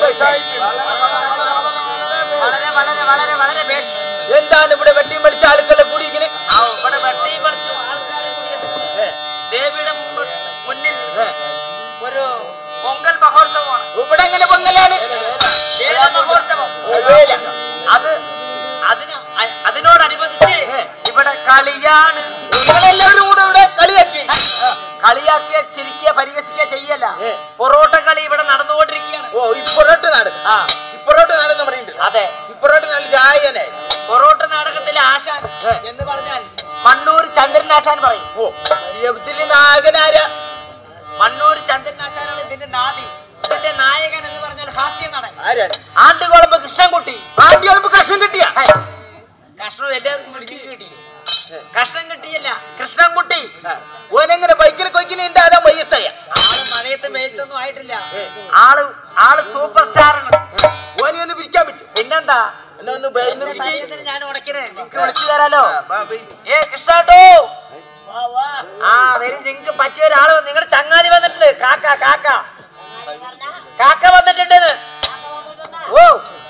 വളരെ വളരെ വളരെ വളരെ ബേഷ് എന്താണ് ഇവിടെ വെട്ടിയും വലിച്ച ആളുകളെ കൂടി ഇങ്ങനെ ആ, ഇവിടെ വെട്ടിയും പറിച്ചും ആൾക്കാരെ കൂടിയത് ഏ, ദേവിയുടെ മുമ്പ് മുന്നിൽ ഏ. ഒരു പൊങ്കൽ മഹോത്സവമാണ് ഇവിടെ എങ്ങനെ പൊങ്ങലാണ് വേല മഹോത്സവം വേല. അത് അതിന് അ- അതിനോടനുബന്ധിച്ച് ഏ. ഇവിടെ കളിയാണ് നിങ്ങളെല്ലാവരും കൂടെ ഇവിടെ കളിയാക്കി കളിയാക്കിയ ചിരിക്കുക പരിഹസിക്കുക ചെയ്യല്ല ഏ. പൊറോട്ട കളി ഇവിടെ നടന്നുകൊണ്ടിരിക്കുകയാണ് ഓ ഇപ്പുറോട്ട് നാട് ആ ഇപ്പുറോട്ട് നാടെന്ന് പറയുന്നുണ്ട് അതെ ഇപ്പുറോട്ട് നാട് ജായനായി പൊറോട്ട നാടകത്തിലെ ആശാൻ ഏ. എന്ന് പറഞ്ഞാൽ മണ്ണൂർ ചന്ദ്രൻ ആശാൻ പറയും ഓ ഇതില് നാഗനാര മണ്ണൂർ ചന്ദ്രൻ ആശാനാണ് ഇതിന്റെ നാദി ഇതിന്റെ നായകൻ എന്ന് പറഞ്ഞാൽ ഹാസ്യ നടൻ ആരാണ് ആണ്ടുകുളമ്പ് കൃഷ്ണൻകുട്ടി ആദ്യം കഷ്ണം കിട്ടിയ ഹേ, കഷ്ണം എല്ലാവർക്കും പിടിച്ച് കിട്ടിയില്ലേ കഷ്ണം കിട്ടിയില്ല കൃഷ്ണൻകുട്ടി ഓനെങ്ങനെ ബൈക്കിൽ കൊയ്ക്കുന്നുണ്ട് അതാ മയ്യത്തയ്യ ആള് മഴയത്ത് വെയിലത്തൊന്നും ആയിട്ടില്ല ആള് ആള് സൂപ്പർ സ്റ്റാർ ആണ് ഓനെ ഒന്ന് പിരിക്കാൻ പറ്റും പിന്നെന്താ എന്നെ ഒന്ന് ബൈന്ന് പിരിക്ക്. തയ്യത്തിന് ഞാൻ ഉടക്കണേ നിങ്ങക്ക് വിളിച്ചു തരാലോ ആ, ബാ, ബൈ. ഏ കൃഷ്ണാട്ടോ ആ വരും നിങ്ങക്ക് പറ്റിയ ഒരാള് നിങ്ങളുടെ ചങ്ങാതി വന്നിട്ടുണ്ട് കാക്ക കാക്ക കാക്ക വന്നിട്ടുണ്ട് ഓ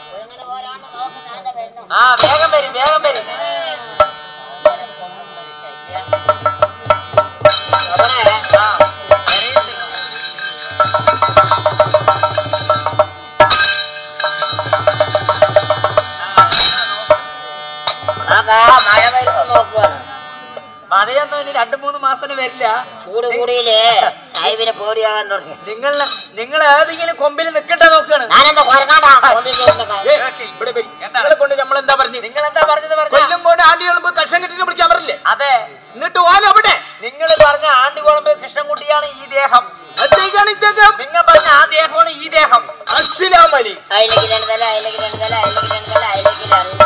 ആ വേഗം വരും വേഗം വരും ആ വരയുണ്ട്. മഴ വരുന്നു നോക്കുകയാണ് മഴയൊന്നും ഇനി രണ്ടു മൂന്ന് മാസത്തിന് വരില്ല ചൂട് കൂടിയില്ലേ സാഹിബിനെ പേടിയാകാൻ തുടങ്ങി നിങ്ങൾ നിങ്ങൾ ഏതെങ്കിലും കൊമ്പിൽ നിൽക്കട്ടെ നോക്കാണ് ഞാനെന്താ കൊരങ്ങാണ്ടാ ഏ, ഇവിടെ വരി. നിങ്ങളെ കൊണ്ട് നമ്മൾ എന്താ പറഞ്ഞു നിങ്ങൾ എന്താ പറഞ്ഞത് പറഞ്ഞ കൊല്ലം കൊണ്ട് ആണ്ടികളുമ്പോ കഷ്ണം കിട്ടിനെ വിളിക്കാൻ പറഞ്ഞില്ലേ അതെ എന്നിട്ട് ഓൻ അവിടെ നിങ്ങൾ പറഞ്ഞ ആണ്ടികുളമ്പ് കൃഷ്ണൻകുട്ടിയാണ് ഈ ദേഹം അദ്ദേഹമാണ് ഇദ്ദേഹം നിങ്ങൾ പറഞ്ഞ ആ ദേഹമാണ് ഈ ദേഹം അസ്സലാം അലി അതിലേക്ക് രണ്ടല്ല അതിലേക്ക് രണ്ടല്ല അതിലേക്ക് രണ്ടല്ല അതിലേക്ക് രണ്ട്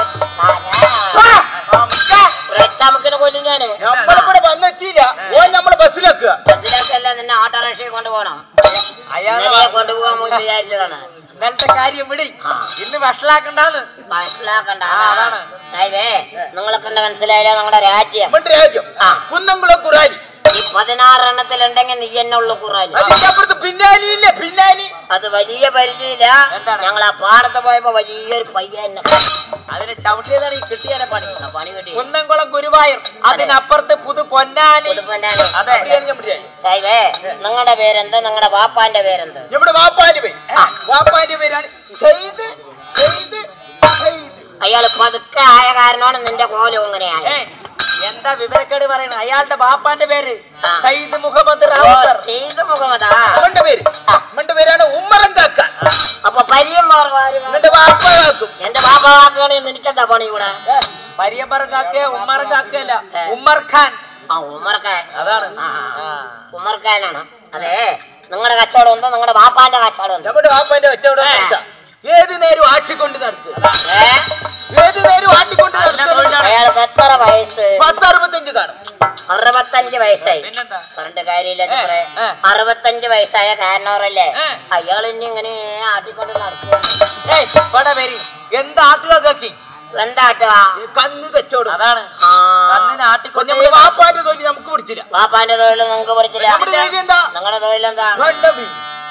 ഒരൊറ്റമുക്കിന് കൊല്ലും ഞാന് നമ്മളിവിടെ വന്നെത്തിയില്ല ഓൻ നമ്മളെ ബസ്സിലാക്കുക ബസ്സിലേക്കല്ല നിന്നെ ഓട്ടോറിക്ഷയിൽ കൊണ്ടുപോകണം അയാളെ ഇന്നലെ കൊണ്ടുപോകാൻ മുൻ വിചാരിച്ചതാണ് ഇന്നലത്തെ കാര്യം വിടി ഇന്ന് വഷളാക്കണ്ടാന്ന് മനസ്സിലാക്കണ്ട ആ, അതാണ്. സാഹിബേ നിങ്ങളെ കണ്ട് മനസ്സിലായില്ല നിങ്ങളുടെ രാജ്യം നമ്മുടെ രാജ്യം ആ. കുന്നംകുളം കുറാലി ഈ പതിനാറെണ്ണത്തിലുണ്ടെങ്കിൽ നീ എന്നെ ഉള്ളു കുറഞ്ഞു അതിന്റെ അപ്പുറത്ത് പിന്നാലി ഇല്ലേ പിന്നാലി അത് വലിയ പരിചയമില്ല എന്താണ്? ഞങ്ങൾ ആ പാടത്ത് പോയപ്പോ വലിയൊരു പയ്യൻ എന്നെ കണ്ടു. അതിനെ ചവിട്ടിയതാണ് ഈ കിട്ടിയാലെ പണി ആ പണി കിട്ടി കുന്നംകുളം ഗുരുവായൂർ അതിനപ്പുറത്ത് പുതു പൊന്നാനി പുതുപ്പൊന്നാനി. അതെ അവിടെയാണ് ഞാൻ പറയാ സാഹിബേ നിങ്ങളുടെ പേരെന്ത് നിങ്ങളുടെ ബാപ്പാന്റെ പേരെന്ത് നമ്മുടെ വാപ്പാന്റെ പേര് വാപ്പാന്റെ പേരാണ് സെയ്ദ് സെയ്ദ് സെയ്ദ് അയാൾ പതുക്കെ ആയ കാരണമാണ് നിന്റെ കോലം ഇങ്ങനെയായ ഏയ്, എന്താ വിവരക്കേട് പറയണ അയാളുടെ ബാപ്പാന്റെ പേര് ആ. സയ്യിദ് മുഹമ്മദ് ഓ റാവുത്തർ സെയ്ത് മുഖമതാ അവന്റെ പേര് അവന്റെ പേരാണ് ഉമ്മറം കാക്ക അപ്പൊ പരിയം എന്നിട്ട് വാപ്പ കാക്കും എന്റെ ബാപ്പ വാക്കുകയാണെങ്കിൽ നിനക്കെന്താ പണി ഇവിടെ പരിയമ്പറം കാക്ക ഉമ്മറും കാക്കയല്ല ഉമ്മർ ഖാൻ ആ ഉമ്മർക്കാൻ അതാണ് ആ, ആ. ഉമ്മർക്കാനാണ് അതെ നിങ്ങളുടെ കച്ചവടം ഉണ്ടോ നിങ്ങളുടെ ബാപ്പാന്റെ കച്ചവടം ഉണ്ടോ നമ്മുടെ വാപ്പാന്റെ കച്ചവടം ഏ. നടത്താം. ഏത് നേരം ആട്ടിക്കൊണ്ട് നടത്തുക ഏ ഏത് നേരം ആട്ടിക്കൊണ്ട് നല്ല നടത്തുക തൊഴിലാണ്. അയാൾക്ക് എത്ര വയസ്സ് പത്ത് അറുപത്തഞ്ച് കാണും അറുപത്തഞ്ച് വയസ്സായി പിന്നെന്താ പറഞ്ഞിട്ട് കാര്യമില്ല ഏ, ചിത്രേ. ഏ. അറുപത്തഞ്ച് വയസ്സായ കാരണവരല്ലേ ഏ. അയാൾ ഇനി ഇങ്ങനെ ആട്ടിക്കൊണ്ട് നടക്കുക ഏയ് ഇവിടെ വരി എന്താ ആട്ടുക കാക്കി എന്താട്ടുക ഈ കന്ന് കച്ചവടം അതാണ് ആ കന്നിന് ഇപ്പൊ ആട്ടിക്കൊണ്ട് നമ്മുടെ വാപ്പാന്റെ തൊഴിൽ നമുക്ക് പിടിച്ചില്ല ബാപ്പാന്റെ തൊഴിൽ നിങ്ങൾക്ക് പഠിച്ചില്ല നമ്മുടെ തൊഴിൽ എന്താ നിങ്ങളുടെ തൊഴിലെന്താ വേണ്ട വീ.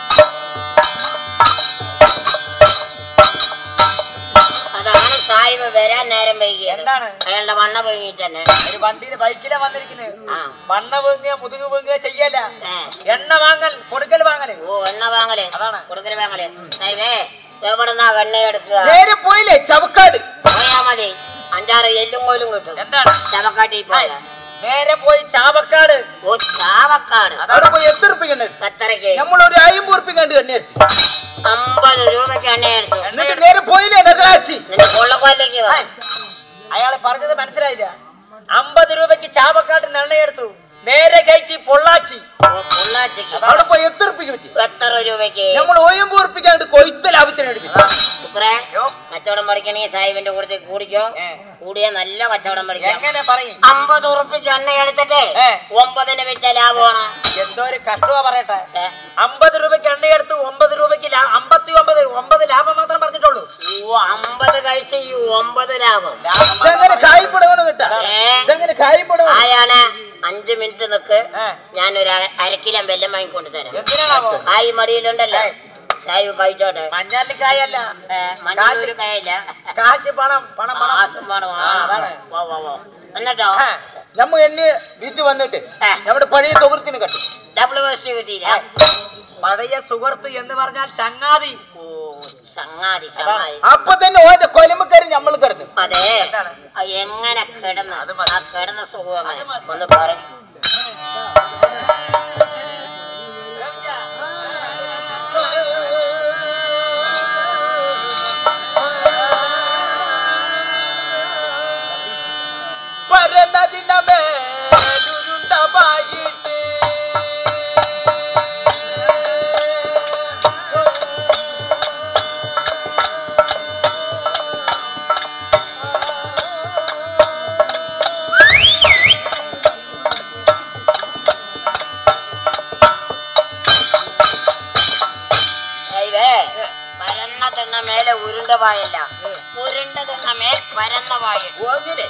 അതാണ് സാഹിബ് വരാൻ നേരം വൈകിയത് എന്താണ് അയാളുടെ വണ്ണ പൊങ്ങിട്ട് തന്നെ ഒരു വണ്ടിയില് ബൈക്കിലാ വന്നിരിക്കുന്നത് ആ. മണ്ണ വീങ്ങുക മുതുക് വീങ്ങുക ചെയ്യല ഏ. എണ്ണ വാങ്ങൽ കൊടുക്കൽ വാങ്ങല് ഓ എണ്ണ വാങ്ങല് അതാണ്. കൊടുക്കല് വാങ്ങല് സാഹിബേ എവിടുന്നാ വെണ്ണ എടുക്കുക നേരെ പോയില്ലേ ചവക്കാട് പോയാ മതി അഞ്ചാറ് എല്ലും കോലും കിട്ടും എന്താണ് ചവക്കാട്ടി പോയാ നേരെ പോയി ചാവക്കാട് ഓ ചാവക്കാട് അവിടെ പോയി എത്ര ഉറുപ്പിക എണ്ണ എടുത്തു കത്തറയ്ക്ക് നമ്മൾ ഒരു അയ്മ്പത് ഉറുപ്പിക കണ്ട് എണ്ണ എടുത്തു അമ്പത് രൂപയ്ക്ക് എണ്ണ എടുത്തു എന്നിട്ട് നേരെ പോയില്ലേ നഗരാച്ചി നിന്റെ കൊള്ളക്കോലിലേക്ക് വാ. അയാൾ പറഞ്ഞത് മനസ്സിലായില്ല അമ്പത് രൂപയ്ക്ക് ചാവക്കാട്ട് എണ്ണയെടുത്തു നേരെ കയറ്റി പൊള്ളാച്ചി ഓ പൊള്ളാച്ചിക്ക് അവിടെ പോയി എത്ര ഉറുപ്പിക പറ്റി എത്ര രൂപയ്ക്ക് നമ്മൾ ഒയമ്പത് ഉറുപ്പിക കണ്ട് കൊയ്ത്ത ലാഭത്തിന് എടുക്കും സുപ്രേ യോ, കച്ചവടം പഠിക്കണമെങ്കിൽ സാഹിബിന്റെ കൂടെ കൂടിക്കോ ഏ. കൂടിയ നല്ല കച്ചവടം പഠിക്കാം എങ്ങനെ പറയും അമ്പത് ഉറുപ്പിക്ക് എണ്ണ എടുത്തിട്ട് ഏ. ഒമ്പതിന് വിറ്റ ലാഭമാണ് എന്തോ ഒരു കഷ്ടമാ പറയട്ടെ ഏ. അമ്പത് രൂപയ്ക്ക് എണ്ണയെടുത്തു ഒമ്പത് രൂപയ്ക്ക് ലാ- അമ്പത്തി ഒമ്പത് ഒമ്പത് ലാഭം മാത്രം പറഞ്ഞിട്ടുള്ളൂ ഓ അമ്പത് കഴിച്ച് ഈ ഒമ്പത് ലാഭം ലാഭം മാത്രം ഇതെങ്ങനെ കായും പടവണം കേട്ടാ ഏ. ഇതെങ്ങനെ കായും പടവണം ആയാണ് അഞ്ച് മിനിറ്റ് നിക്ക് ഏ. ഞാനൊരു അര- അര കിലോ വെല്ലം വാങ്ങിക്കൊണ്ട് തരാം എന്തിനാണാവോ കായ് മടിയിലുണ്ടല്ലോ ഏയ്, ചായ കഴിച്ചോട്ടെ മഞ്ഞാലിക്കായല്ല ഏ, മഞ്ഞൊരു കയല്ല കാശ് പണം പണം പണം ആസം വേണം ആ, ആ, അതാണ്. വാ, വാ, വാ. എന്നിട്ടോ ആ, നമ്മ എന്നെ വിറ്റ് വന്നിട്ട് ഏ. നമ്മുടെ പഴയ സുഹൃത്തിന് കണ്ടു ഡബിൾ ബസ് കിട്ടിയില്ല പഴയ സുഹൃത്ത് എന്ന് പറഞ്ഞാൽ ചങ്ങാതി ഓ ചങ്ങാതി ചങ്ങാതി അപ്പൊ തന്നെ ഓന്റെ കൊലമക്കാരി നമ്മൾ കിടന്നു അതെ എന്താണ്? ആ, എങ്ങനെ കിടന്ന് അത് മതി. ആ കിടന്ന സുഖം അങ്ങനെ അത് മതി. ഒന്ന് പറയും പരന്നതിനമേലുരുണ്ടപായിട്ട് ഇതേ പരന്ന തിണ്ണ മേലെ ഉരുണ്ട പായല്ല ഉരുണ്ട തിണ്ണ മേൽ പരന്ന പായ അങ്ങനെ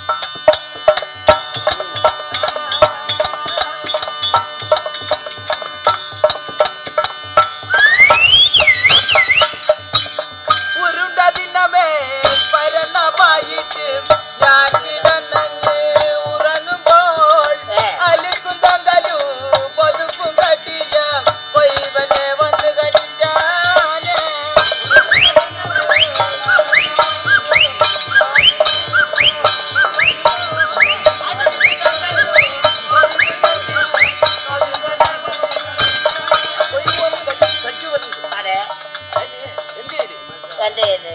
ഉരുണ്ടതിനമേൽ പരന്നമായിട്ട് ഞാൻ കിടന്നങ്ങ് ഉറങ്ങുമ്പോൾ ഏ. അലുക്കും തങ്കലും പൊതുക്കും കട്ടിയ പൊയ്വനെ വന്ന് കടിച്ചാലേ പൊയ്വ് വന്ന് കടി- കടിച്ചു പറഞ്ഞു. അതെ അതിന് എന്ത് ചെയ്ത്? എന്ത് ചെയ്ത്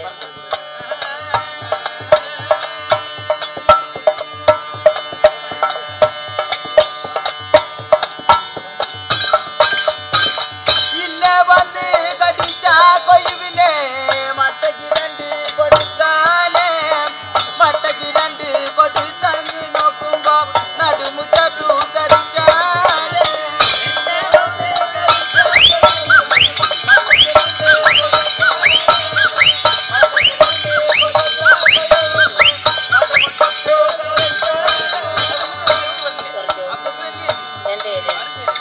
ഇന്നെ വന്ന് കടിച്ച കൊയ്വിനെ മട്ടക്ക് രണ്ട് കൊടുത്താലേ മട്ടക്ക് രണ്ട് കൊടുത്തങ്ങ് നോക്കുമ്പോ നടുമുറ്റത്തു ധരിച്ചാലേ എന്ത് ചെയ്ത്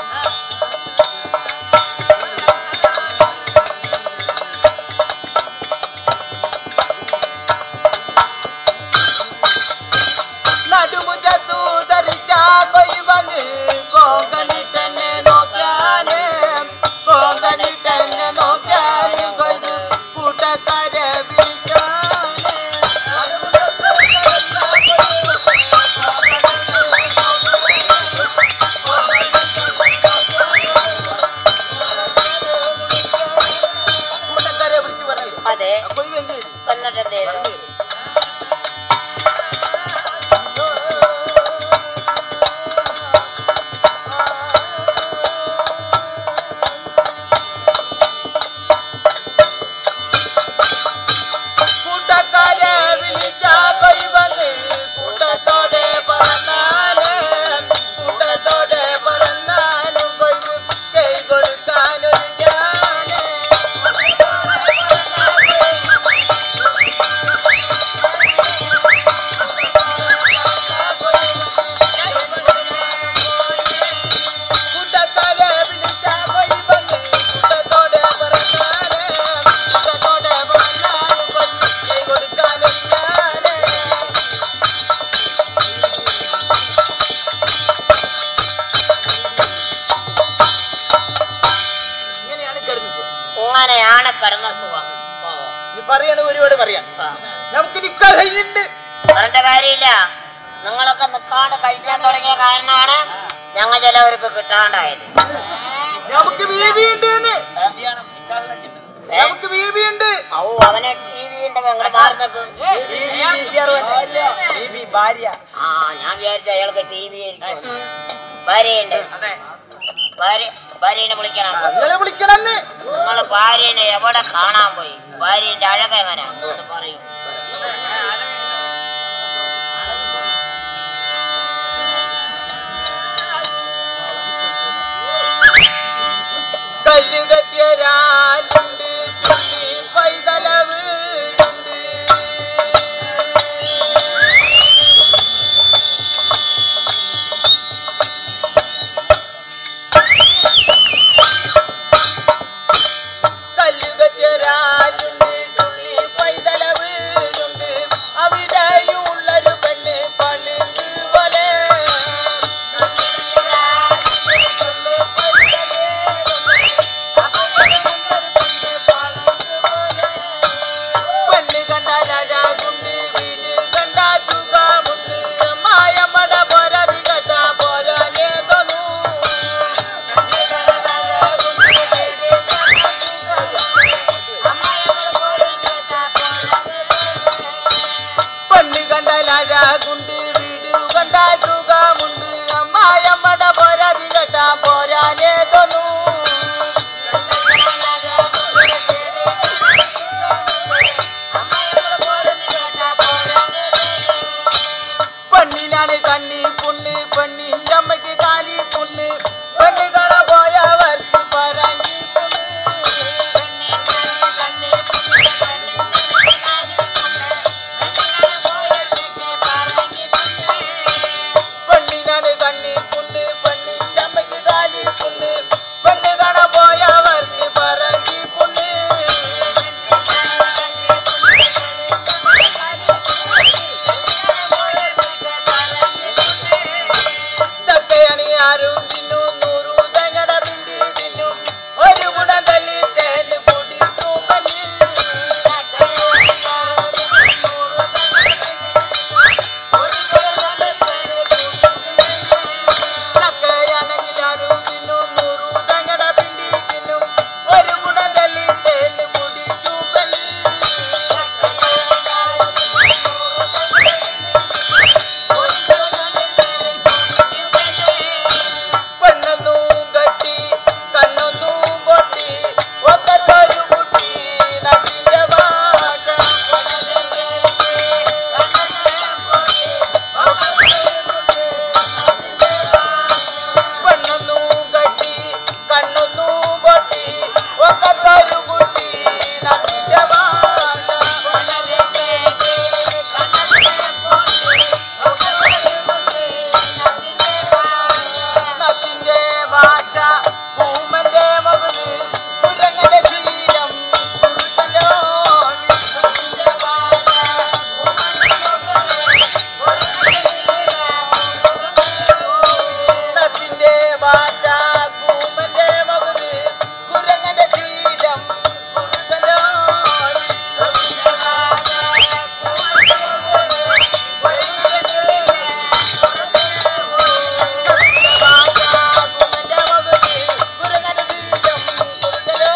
നടുമുറ്റത്തു ധരിച്ച കൊയ്വന് കോങ്കണിട്ടെന്നെ നോക്കാന് കോങ്കണിട്ടെന്നെ നോക്കാന് കൊല്ലു കൂട്ടക്കാരെ വിളിക്കാന് കൂട്ടക്കാരെ വിളിച്ചു പറഞ്ഞു അതെ കൊയ്വ് എന്ത് ചെയ്തു എന്നിട്ട് എന്ത് ചെയ്തു കൂട്ടക്കാരെ വിളിച്ച കൊയ്വന് കൂട്ടത്തോടെ പറന്നാല് കൂട്ടത്തോടെ പറന്നാലും കൊയ്വ് കൈ കൊടുക്കാനൊരു ഞാന് കൂട്ടക്കാരെ വിളിച്ച കൊയ്വന് കൂട്ടത്തോടെ പറന്നാല് കൂട്ടത്തോടെ പറന്നാലും കൊയ്വ് കൈ കൊടുക്കാനൊരു ഞാന് ഇങ്ങനെയാണ് കിടന്നത് അങ്ങനെയാണ് കിടന്ന സുഖം ഓ നീ പറയണ ഒരുപാട് പറയാം നമുക്ക് നിക്കാൻ കഴിഞ്ഞിട്ടുണ്ട് പറഞ്ഞ കാര്യമില്ല നിങ്ങളൊക്കെ നിൽക്കാണ്ട് കഴിക്കാൻ തുടങ്ങിയ കാരണമാണ് ഞങ്ങൾ ചിലവർക്ക് കിട്ടാണ്ടായത് നമുക്ക് ബീബി ഉണ്ട് എന്ന്. കല്യാണം നിക്കാഹ് കഴിച്ചിട്ട് ഏ? നമുക്ക് ബീബി ഉണ്ട് ഔ അവനെ ടി വി ഉണ്ട് ഞങ്ങൾ മാറി നിൽക്കും ബീബി ഭാര്യ ആ ഞാൻ വിചാരിച്ച അയാൾക്ക് ടി വി ആയിരിക്കും ഭാര്യയുണ്ട് അതെ ഭാര്യ ഭാര്യനെ വിളിക്കണം നിങ്ങളെ വിളിക്കണമെന്ന് നിങ്ങൾ ഭാര്യനെ എവിടെ കാണാൻ പോയി ഭാര്യന്റെ അഴക എങ്ങനെ ഒന്ന് പറയും കല്ല് കെട്ടിയൊരാളുണ്ട് തുള്ളി പൈതല വീടുണ്ട് കല്ല് അഴകുണ്ട് വീട് കണ്ടാൽ സുഖമുണ്ട് അമ്മായമ്മടെ പോരാതി കേട്ടാ പോരാനേതൊന്നു പെണ്ണിനാണ് കണ്ണി പുണ്ണ് പെണ്ണിന്റെ അമ്മയ്ക്ക് കാലി പുണ്ണ് പെണ്ണ് കാണാൻ പോയവർക്ക് പറങ്ങി പുണ്ണ് പെണ്ണിനാണ് കണ്ണി പുണ്ണ് പെണ്ണിന്റെ അമ്മയ്ക്ക് കാലി പുണ്ണ് പെണ്ണ് കാണാൻ പോയവർക്ക് പറങ്ങി പുണ്ണ് ചക്കയണി ആരും തിന്നും നൂറു തങ്ങട പിണ്ടി തിന്നും ഒരു കുടം തല്ലി തേന് കുടിക്കും പല്ലി ചക്കയാണെങ്കിൽ ആരും തിന്നും നൂറു തങ്ങട പിണ്ടി തിന്നും ഒരു കുടം തല്ലി തേന് കുടിക്കും പല്ലി പെണ്ണൊന്നും കട്ടി കണ്ണൊന്നും പൊട്ടി ഒക്കത്തൊരു കുട്ടി നട്ടിന്റെ ഭാഷ പെണ്ണൊന്നും കട്ടി കണ്ണൊന്നും പൊട്ടി ഒക്കത്തൊരു കുട്ടി നട്ടിന്റെ ഭാഷ നട്ടിന്റെ ഭാഷ പൂമന്റെ മകന് കുരങ്ങന്റെ ശീലം കുറുക്കല്ലോ നട്ടിന്റെ ഭാഷ പൂമന്റെ മകന് കുരങ്ങന്റെ ശീലം കുറുക്കല്ലോ നട്ടിന്റെ ഭാഷ പൂമന്റെ മകന് കുരങ്ങന്റെ ശീലം കുറുക്കല്ലോ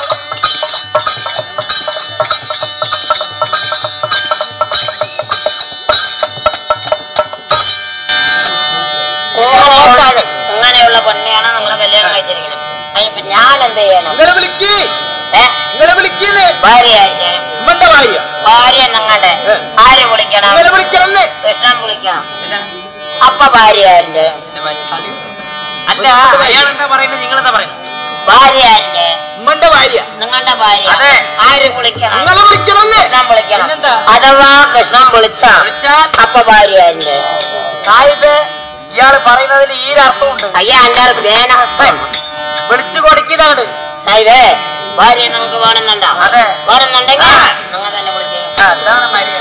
അങ്ങനെയുള്ള പെണ്ണെയാണ് നമ്മൾ കല്യാണം കഴിച്ചിരിക്കുന്നത് അതിനിപ്പോ ഞാൻ എന്ത് ചെയ്യണം നിങ്ങളെ വിളിക്ക് ഏ നിങ്ങളെ വിളിക്കുന്നേ ഭാര്യ ആരുടെ ഉമ്മന്റെ ഭാര്യ ഭാര്യ നിങ്ങളുടെ ഏ. ആര് വിളിക്കണം നിങ്ങളെ വിളിക്കണമെന്ന് കൃഷ്ണൻ വിളിക്കണം അപ്പ ഭാര്യ ആരുടെ അല്ല അയാൾ എന്താ പറയുന്നത് നിങ്ങൾ എന്താ പറയുന്നത് ഭാര്യ ആരുടെ ഉമ്മന്റെ ഭാര്യ നിങ്ങളുടെ ഭാര്യ അതെ. ആര് വിളിക്കണം നിങ്ങളെ വിളിക്കണമെന്ന് കൃഷ്ണൻ വിളിക്കണം പിന്നെന്താ? അഥവാ കൃഷ്ണൻ വിളിച്ച വിളിച്ചാൽ അപ്പ ഭാര്യ ആരുടെ സാഹിബ് ഇയാള് പറയുന്നതിൽ ഈ അർത്ഥമുണ്ട് അയ്യ അഞ്ചാറ് പേന വിളിച്ചു കൊടുക്കുന്നതാണ് സാഹിബേ ഭാര്യ നമുക്ക് വേണമെന്നുണ്ടോ അതെ. വേണമെന്നുണ്ടെങ്കിൽ ആ. നിങ്ങൾ തന്നെ വിളിക്കുക അതാണ് മര്യാദ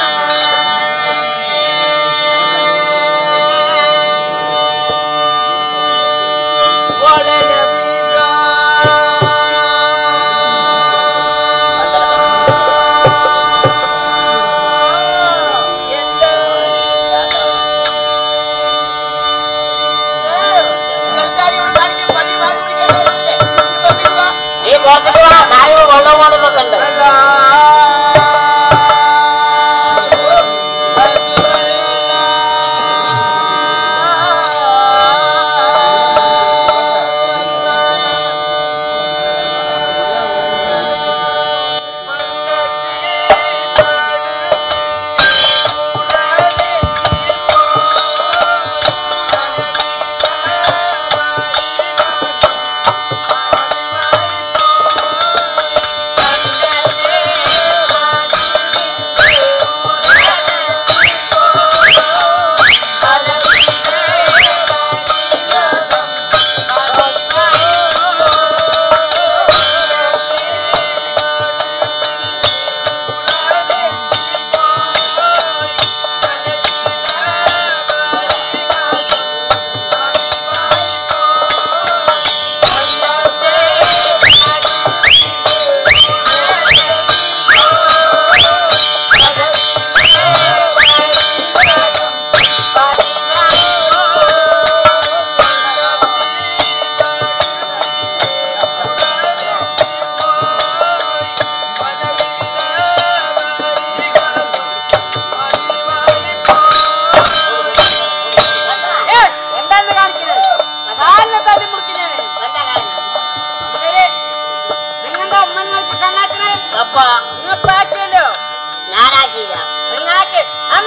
വളരെ വീഴാ. എന്റെ എന്തായാലും ഇവിടെ കാണിക്കും പള്ളി വാങ്ങി പിടിക്കാൻ നേരമില്ലേ? ഇത് പുറത്തേക്ക് വാ. നീ പുറത്തേക്ക് വാ സാഹിബ് വെള്ളം കൊണ്ടുവന്നിട്ടുണ്ട് അല്ലാ.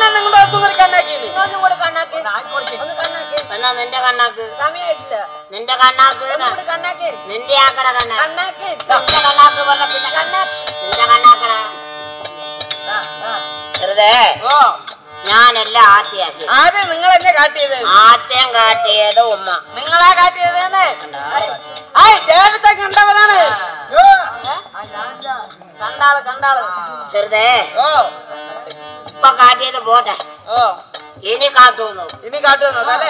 എന്നാ നിങ്ങളുടെ ഒന്നും കൂടി കണ്ണാക്കി ഒന്നും കൂടി കണ്ണാക്കി ഒന്ന് കണ്ണാക്കി എന്നാ നിന്റെ കണ്ണാക്ക് സമയമായിട്ടില്ല നിന്റെ കണ്ണാക്ക് ഒന്നും കൂടി കണ്ണാക്കി നിന്റെ ആക്കട കണ്ണാക്ക് കണ്ണാക്കി നിന്റെ കണ്ണാക്ക് പറഞ്ഞ പിന്നെ കണ്ണാക്ക് നിന്റെ കണ്ണാക്കട ചെറുതേ ഓ ഞാനെല്ലാം ആത്തിയാക്കി ആദ്യം നിങ്ങൾ എന്നെ കാട്ടിയത് ആദ്യം കാട്ടിയത് ഉമ്മ നിങ്ങളാ കാട്ടിയത് തന്നെ കണ്ടോ? ആയ് ദേവത്തെ കണ്ടവനാണ് കണ്ടാള് കണ്ടാള് ചെറുതേ ഓ ഇപ്പൊ കാട്ടിയത് പോട്ടെ ഓ ഇനി കാട്ടൂന്നു ഇനി കാട്ടു നോക്കല്ലേ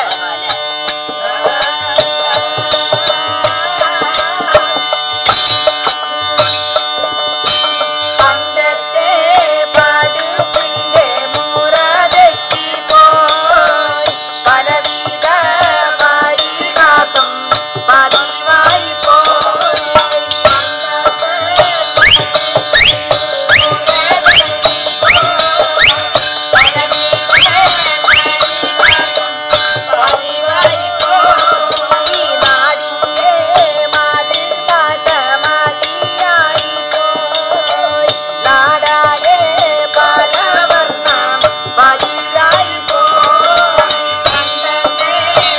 പണ്ടത്തെ പടുപ്പിന്റെ മുറതെറ്റി പോയി പലവിധ പരിഹാസം പതിവായി പോയി ഈ നാടിന്റെ മാതൃഭാഷ മതിയായി പോയി നാടാകെ പല വർണ്ണം പതിരായി പോയി കണ്ടന്റെ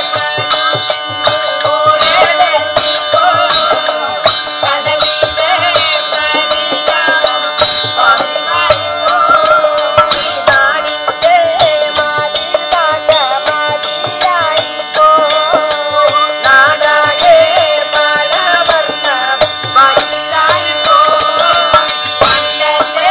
നാടിന്റെ മാതൃഭാഷ മതിയായി പോയി നാടാകെ പല വർണ്ണം പതിരായി പോയി കണ്ടന്റെ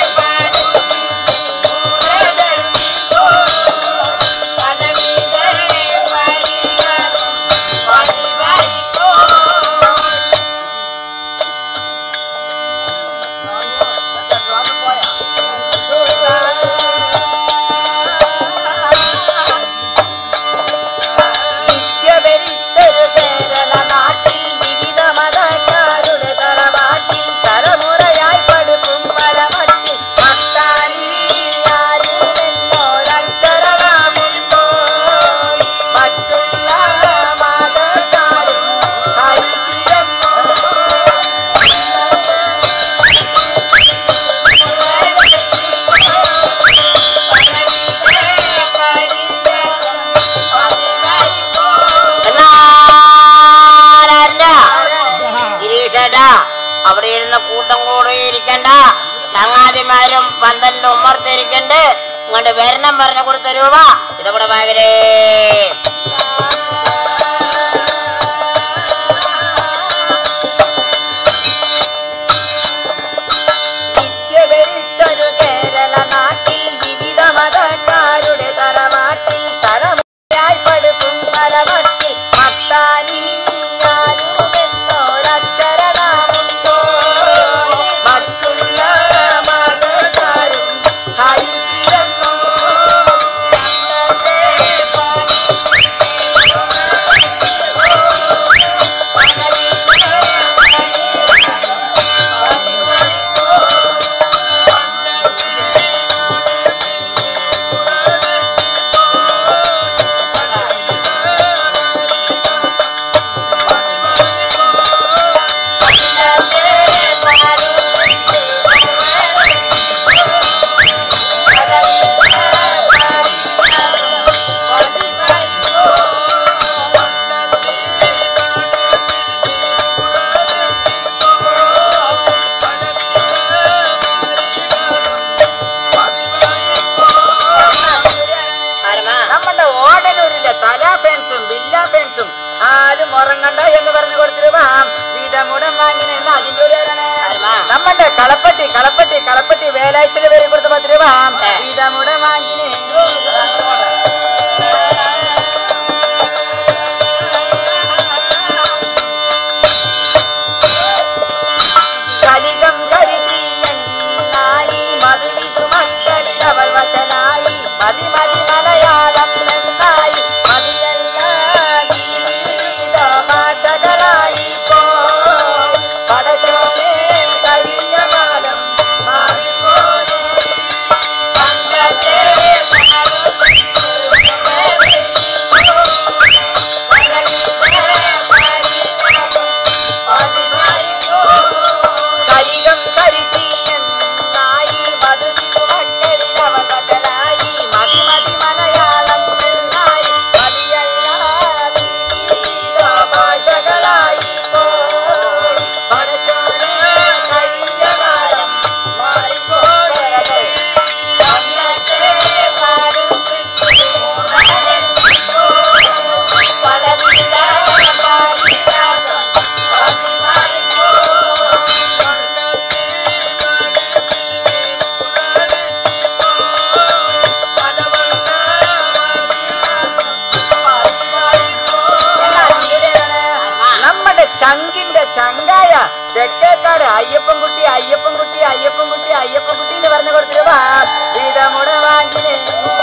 നിത്യപരിത്തൊരു കേരള നാട്ടിൽ വിവിധ മതക്കാരുടെ തറവാട്ടിൽ തലമുറയായി പടുക്കും പലമട്ടിൽ അട്ടാരിയാരുമെന്നൊരക്ഷരനാമുണ്ടോ മറ്റുള്ള മതക്കാരും ഹരിശ്രീയെന്നോ എന്നാലല്ല ഗിരീഷേട്ടാ അവിടെ ഇരുന്ന് കൂട്ടം കൂടെ ഇരിക്കണ്ട ചങ്ങാതിമാരും പന്തലിന്റെ ഉമ്മർത്തിരിക്കണ്ട് ഇങ്ങോട്ട് വരണം പറഞ്ഞ കൊടുത്ത രൂപ ഇതവിടെ ഭയങ്കരേ നിത്യപെരുത്തൊരു കേരള നാട്ടിൽ വിവിധ മതക്കാരുടെ തറവാട്ടിൽ തലമുറയായി പടുക്കും പലവട്ടിൽ അത്താനിയാരുമെന്നൊരക്ഷരനാമുണ്ടോ മറ്റുള്ള മതക്കാരും ഹരിശ്രീയെന്നോ ആരമാ നമ്മുടെ ഓടനൂരിലെ തലാ ഫാൻസും ബില്ല ഫാൻസും ആരും ഉറങ്ങണ്ട എന്ന് പറഞ്ഞു കൊടുത്തിട്ട് വാം വിധമുടം വാങ്ങിന എന്ന് അതിന്റെ ഒരു ആരാണ് ആരമാ നമ്മുടെ കളപ്പട്ടി കളപ്പട്ടി കളപ്പട്ടി വേലാഴ്ചയിൽ വരെ കൊടുത്ത പത്ത് രൂപ വിധമുടം വാങ്ങിനെ കലികം കരിശ്രീയനായി മധുവിധു മക്കളിൽ അവൾ വശനായി മതി മതി മലയാളം എന്നായി മതിയല്ല വിവിധ ഭാഷകളായി പോ പടച്ചോനെ കഴിഞ്ഞ കാലം മാറിപ്പോയേ ചങ്കായ തെക്കേക്കാട് അയ്യപ്പൻകുട്ടി അയ്യപ്പൻകുട്ടി അയ്യപ്പൻകുട്ടി അയ്യപ്പൻകുട്ടി എന്ന് പറഞ്ഞു കൊടുത്തിട്ട് വാ ഇതമുട വാങ്ങിനേ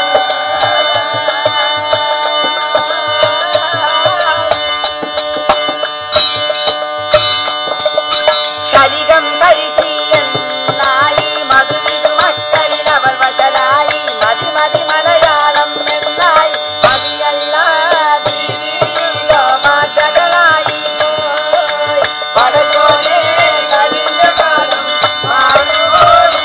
കലികം കരിശ്രീയെന്നായി മധുവിധു മക്കളിൽ അവൾ വശലായി മതി മതി മലയാളം എന്നായി മതിയല്ല ബീവിയിലോ ഭാഷകളായി പോയി. പടച്ചോനെ കഴിഞ്ഞ കാലം മാറിപ്പോയി.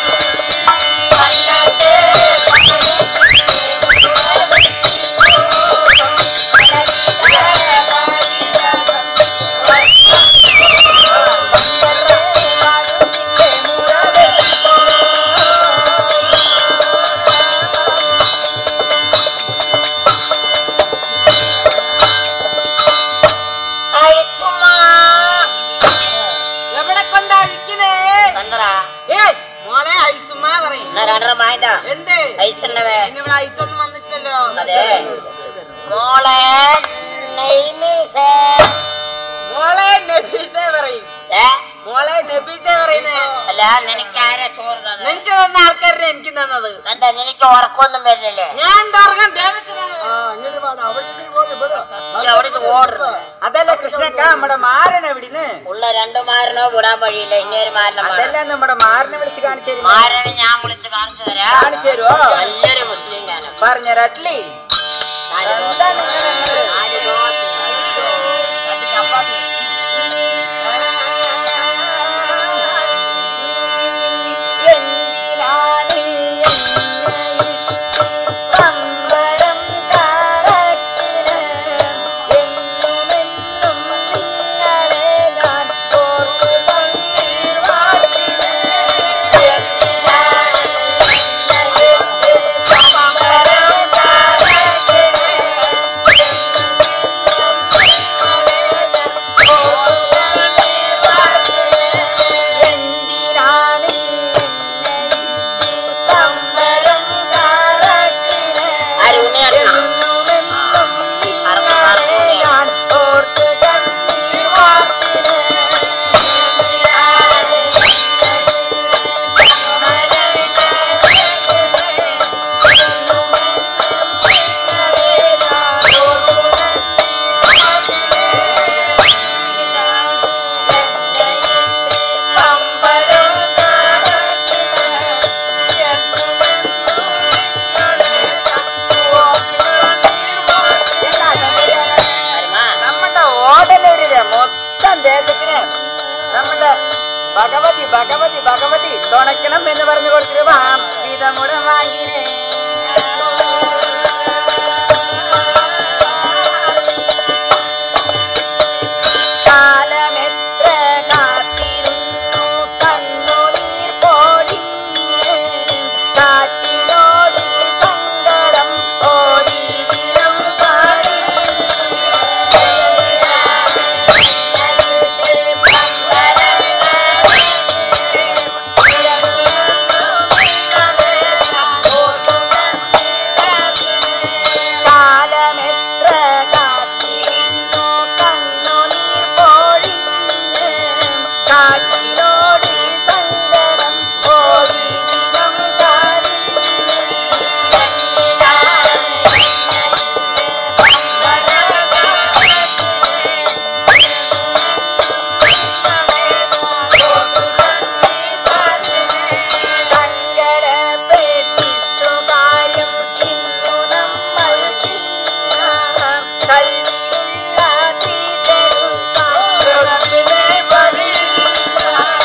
എവിടെ കൊണ്ടാ വിൽക്കുന്നേ കണ്ടറാ ഏ മോളെ ഐസുമാ പറയും എന്നാ രണ്ടര മായതാ എന്തേ ഐസുണ്ടവേ ഇവിടെ ഐസൊന്നും വന്നിട്ടില്ലല്ലോ അതെ മോളെ നെയ്മീസേ. മോളെ നബീസെ പറയും ഏ? മോളെ നബീസെ പറയുന്നേ അല്ല നിനക്കാരാ ചോറ് തന്നെ നിനക്ക് തന്ന ആൾക്കാരനെ എനിക്ക് തന്നത് കണ്ട നിനക്ക് ഉറക്കൊന്നും വരുന്നില്ലേ ഞാൻ തുറക്കാൻ ദൈവത്തിനാണ് നീ അവിടേക്ക് ഓടുന്നു അതല്ല കൃഷ്ണക്ക നമ്മുടെ മാരൻ എവിടിന്ന് ഉള്ള രണ്ടു മാരനോ വിടാൻ വഴിയില്ല ഇങ്ങനെ മാരനെ അതല്ല നമ്മുടെ മാരനെ വിളിച്ച് കാണിച്ചു തരുമോ? മാരനെ ഞാൻ വിളിച്ച് കാണിച്ചു തരാം കാണിച്ചു തരുമോ നല്ലൊരു മുസ്ലിം ഗാനം പറഞ്ഞരട്ലി നാല് ദോശ. എന്താണ് ഇങ്ങനെ? നാല് ദോശ. രണ്ട് ചപ്പാത്തി. എന്തിനാണ് എന്നെ പമ്പരം കറക്കിന് എന്നുമെന്നും നിങ്ങളെ ഞാൻ ഓർത്തു കണ്ണീർ വാർക്കിന് എന്തിനാണ് എന്നെ പമ്പരം കറക്കിന് എന്തിനാണ് ആര് ഉണ്ണിയാണോ? ഞാൻ ഓർത്ത് കണ്ണീർ വാർത്തിട് വരുമാ. നമ്മുടെ ഓടലൂരിലെ മൊത്തം ദേശത്തിന് നമ്മുടെ ഭഗവതി ഭഗവതി ഭഗവതി തുണയ്ക്കണം എന്ന് പറഞ്ഞു കൊടുത്തിട്ട് വാം വിധമുട വാങ്ങിനേ കാലമെത്ര കാത്തിരുന്നു കണ്ണുനീർ പൊഴിഞ്ഞ് കാറ്റിനോട് സങ്കടം ഓടി ദിനം പാടി കാലമെത്ര കാത്തിരുന്നു കണ്ണുനീർ പൊഴിഞ്ഞ് കാറ്റിനോട് സങ്കടം ഓടി ദിനം സങ്കടപ്പെട്ടിട്ടു കാര്യം ഇന്നു നമ്മൾക്കില്ല കൽവിലുള്ള തീറ്റെടുക്കാൻ റബ്ബിനെ പണിയില്ല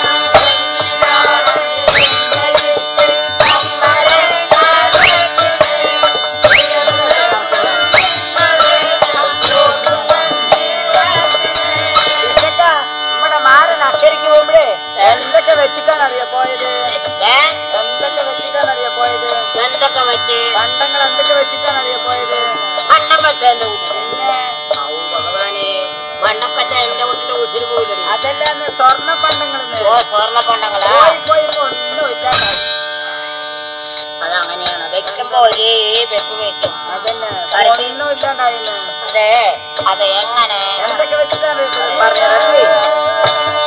കൃഷ്ണക്ക, നമ്മുടെ മാരൻ അക്കരയ്ക്ക് പോകുമ്പോഴേ എന്തൊക്കെ വെച്ചിട്ടാണ് അറിയാ പോയത് ഏ? എന്തൊക്കെ വെച്ചിട്ടാണ് അറിയാ പോയത് എന്തൊക്കെ വെച്ച് പണ്ടങ്ങൾ എന്തൊക്കെ വെച്ചിട്ടാണ് അറിയാ പോയത് മണ്ണം വെച്ച എന്റെ വീട്ടില് പിന്നെ ഔ ഭഗവാനെ മണ്ണം വെച്ച എന്റെ വീട്ടിന്റെ ഉസിര് പോയില്ലേ അതല്ല അന്ന് സ്വർണ്ണ പണ്ടങ്ങൾ ഓ സ്വർണ്ണ പണ്ടങ്ങളാ പോയി പോയി ഇപ്പൊ ഒന്നുമില്ല അതങ്ങനെയാണ് വെക്കുമ്പോ ഒരേ വെപ്പ് വെക്കും അതന്നെ കരച്ച്. ഒന്നും ഇല്ലാണ്ടായിന്ന് അതെ അത് എങ്ങനെ എന്തൊക്കെ വെച്ചിട്ടാണ് പറഞ്ഞത്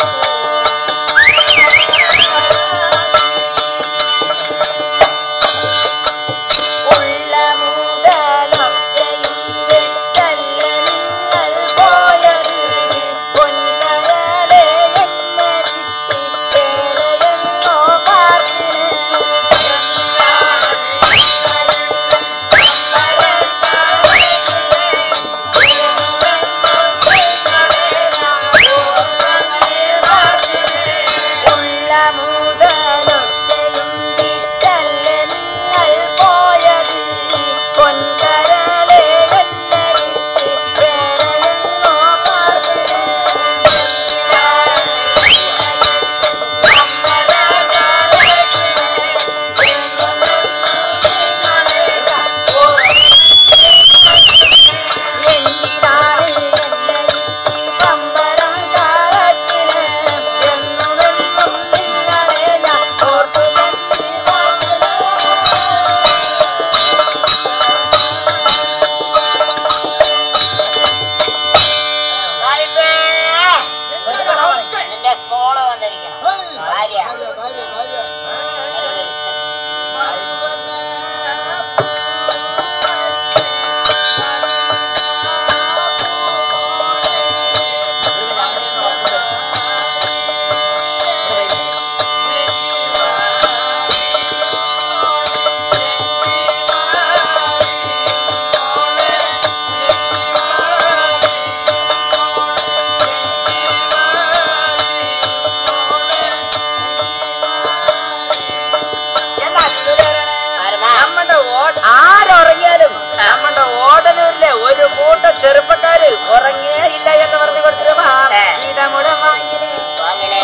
കൂട്ട ചെറുപ്പക്കാര് ഉറങ്ങേ ഇല്ല എന്ന് പറഞ്ഞു കൊടുത്തിരുമ്പോ ഗീതമുടം വാങ്ങിനെ അങ്ങനെ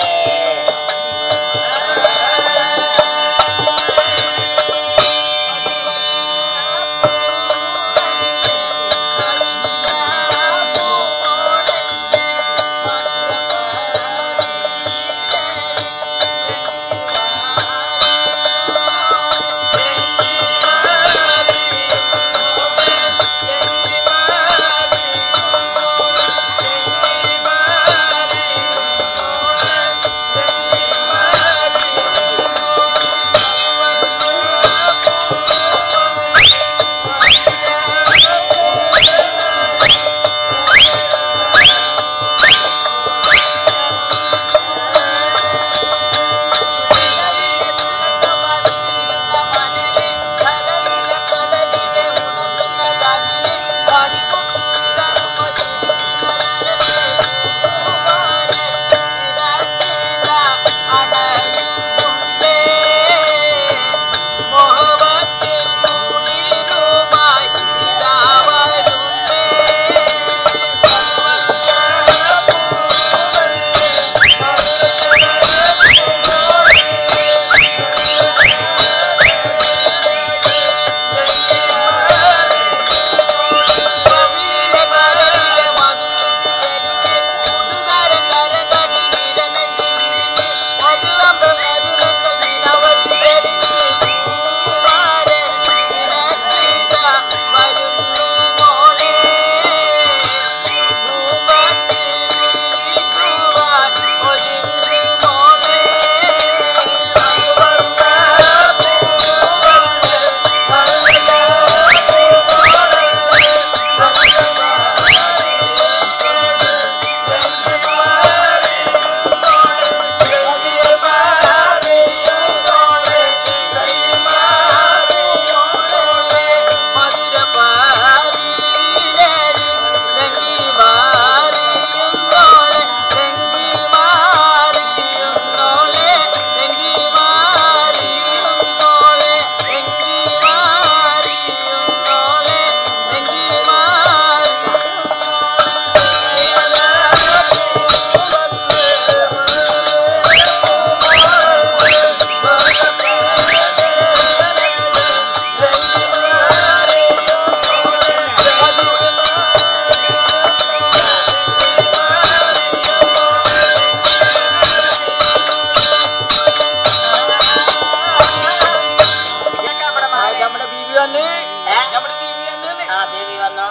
നമ്മുടെ ബീവി വന്ന് ഏ? നമ്മുടെ ബീവി വന്ന് ആ ബേബി വന്നോ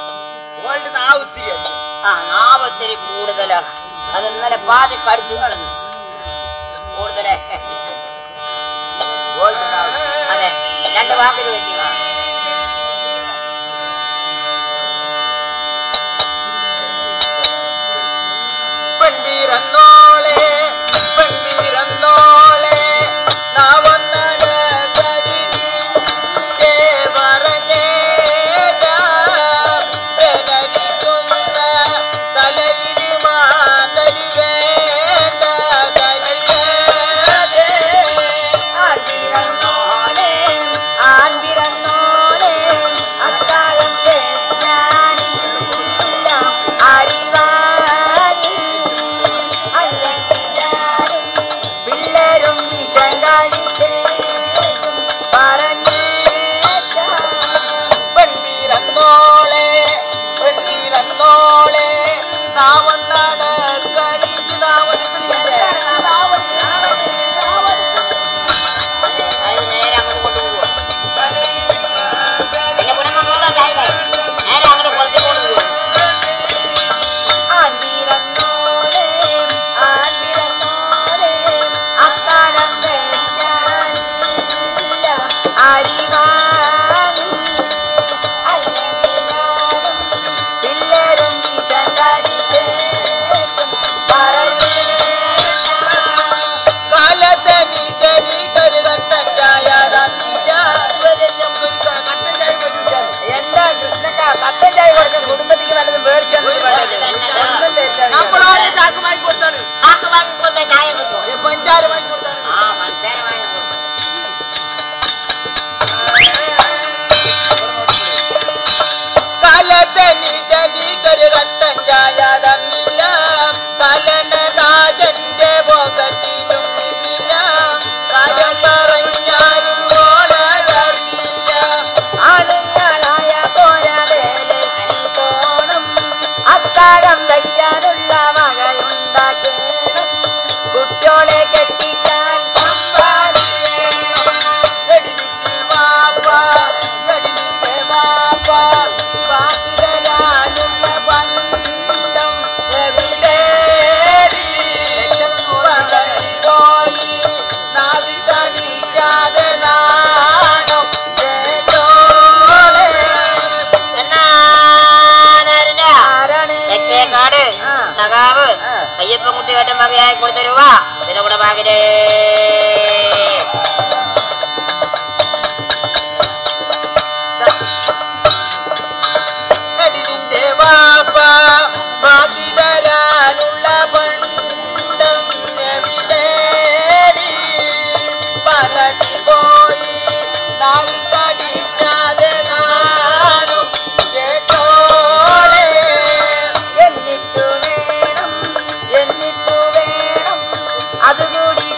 ഓൾഡ് നാവുത്തിരി ആ നാവൊത്തിരി കൂടുതലാണ് അത് ഇന്നലെ പാതി കടിച്ചു കളഞ്ഞു കൂടുതലേ അതെ രണ്ട് വാക്കിൽ വെക്കുക പെൺപിറന്നോളെ പെൺപിറന്നോളെ നാവൊന്നാണ് കടിഞ്ഞിന്റെ പറഞ്ഞേക്കാം പെലരിക്കുന്ന തലയിന് മാന്തരി വേണ്ട കരിക്കാതെ ആൺപിറന്നോനെ ആൺപിറന്നോനെ അക്കാലം ഞാനില്ല അറിവാനി അല്ലെങ്കിൽ ഞാനും പിള്ളേരും വിഷം കളിച്ചേക്കും പറഞ്ഞേക്കാം പെൺപിറന്നോളെ പെൺപിറന്നോളെ നാവൊന്നാണ് കടിഞ്ഞ് നാവെടുക്കണില്ലേ അത് നേരെ അങ്ങോട്ട് കൊണ്ടുപോകുക എന്റെ കുടുംബം നോക്കാൻ സാഹിബേ നേരെ അങ്ങോട്ട് പുറത്തേക്ക് കൊണ്ടുപോകുക ആൺപിറന്നോനെ ആൺപിറന്നോനെ അക്കാലം ഞാനില്ല അറിവാനി അല്ലെങ്കിൽ ഞാനും പിള്ളേരും വിഷം കളിച്ചേക്കും പറഞ്ഞേക്കാം കാലത്തനി തനി കരുകട്ടൻ ചായ ഇവരെല്ലാം ഒരു കട്ടൻ ചായ പറ്റിച്ചാണ് എന്താ കൃഷ്ണക്ക കട്ടൻ ചായ കൊടുത്ത കുടുംബത്തിക്ക് വല്ലതും മേടിച്ചു നമ്മളോരെ ചാക്ക് വാങ്ങി കൊടുത്താണ് ചാക്ക് വാങ്ങി കൊടുത്ത ചായ കിട്ടുമോ പഞ്ചാര വാങ്ങി കൊടുത്താണ് ആ മനസ്സിലായി വാങ്ങി കൊടുക്കും പാടിടേ നടിവിന്റെ വാപ്പ ബാക്കി തരാനുള്ള പണ്ടം എവിടേടി പലടി പോയി നാവിക്കടിക്കാതെ നാടും കേട്ടോളേ എന്നിട്ടു വേണം എന്നിട്ടു വേണം അതുകൂടി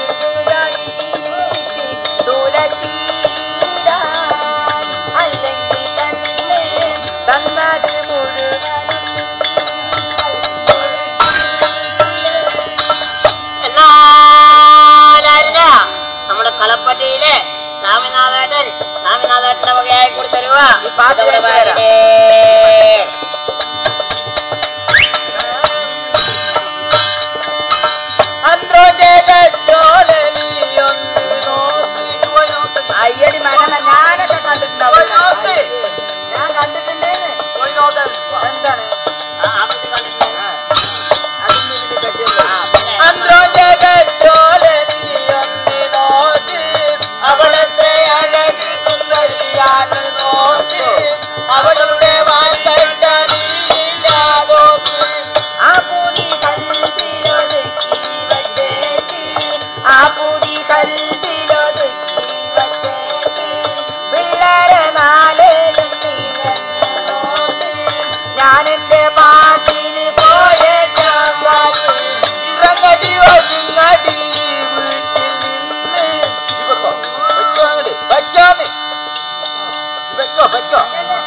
തുലച്ചീരാൻ അല്ലെങ്കിൽ തന്നെ തന്നത് മുഴുവനും എന്നാലാരുന്ന നമ്മുടെ കളപ്പട്ടിയിലെ സ്വാമിനാഥേട്ടൻ സ്വാമിനാഥേട്ടന്റെ വകയായി കൂടി തരുക ഈ പാട്ട് അതവിടെ കേട്ട് വരാം. പാടിടേ. അന്ത്രോന്റെ കെട്ടോളെ നീ ഒന്ന് നോക്കിയിട്ട് പോയി നോക്ക്. അയ്യടി മനമ ഞാനൊക്കെ കണ്ടിട്ടുണ്ടാവും പോയി നോക്ക്. ഞാൻ കണ്ടിട്ടുണ്ടേന്ന് പോയി നോക്ക്. എന്താണ് ആ, ആ കുട്ടി കണ്ടിട്ടില്ലേ? അതിന് ഇതിന് കെട്ടിയത് ആ, പിന്നെ അന്ത്രോന്റെ കെട്ടോളെ നീ ഒന്ന് നോക്ക്. അവളെത്ര അഴക് സുന്ദരിയാണ് നോക്ക്. അവളുടെ വാൽക്കട്ട നീലാതോക്ക്. ആ പൂതി കൽവിലൊതുക്കി വച്ചേക്ക് ആ പൂതി കൽവിലൊതുക്കി വച്ചേക്ക് പിള്ളേരെ നാലേലും നീങ്ങന്നെ നോക്ക് ഞാൻ എന്റെ പാട്ടിന് പോയേക്കാം കാറ്റ്. ഇറങ്ങടി ഒരുങ്ങടി വീട്ടിൽ നിന്ന്. ഈ വെക്കോ, വെക്കോ അങ്ങട്, വെക്കോന്ന്. വെക്കോ, വെക്കോ.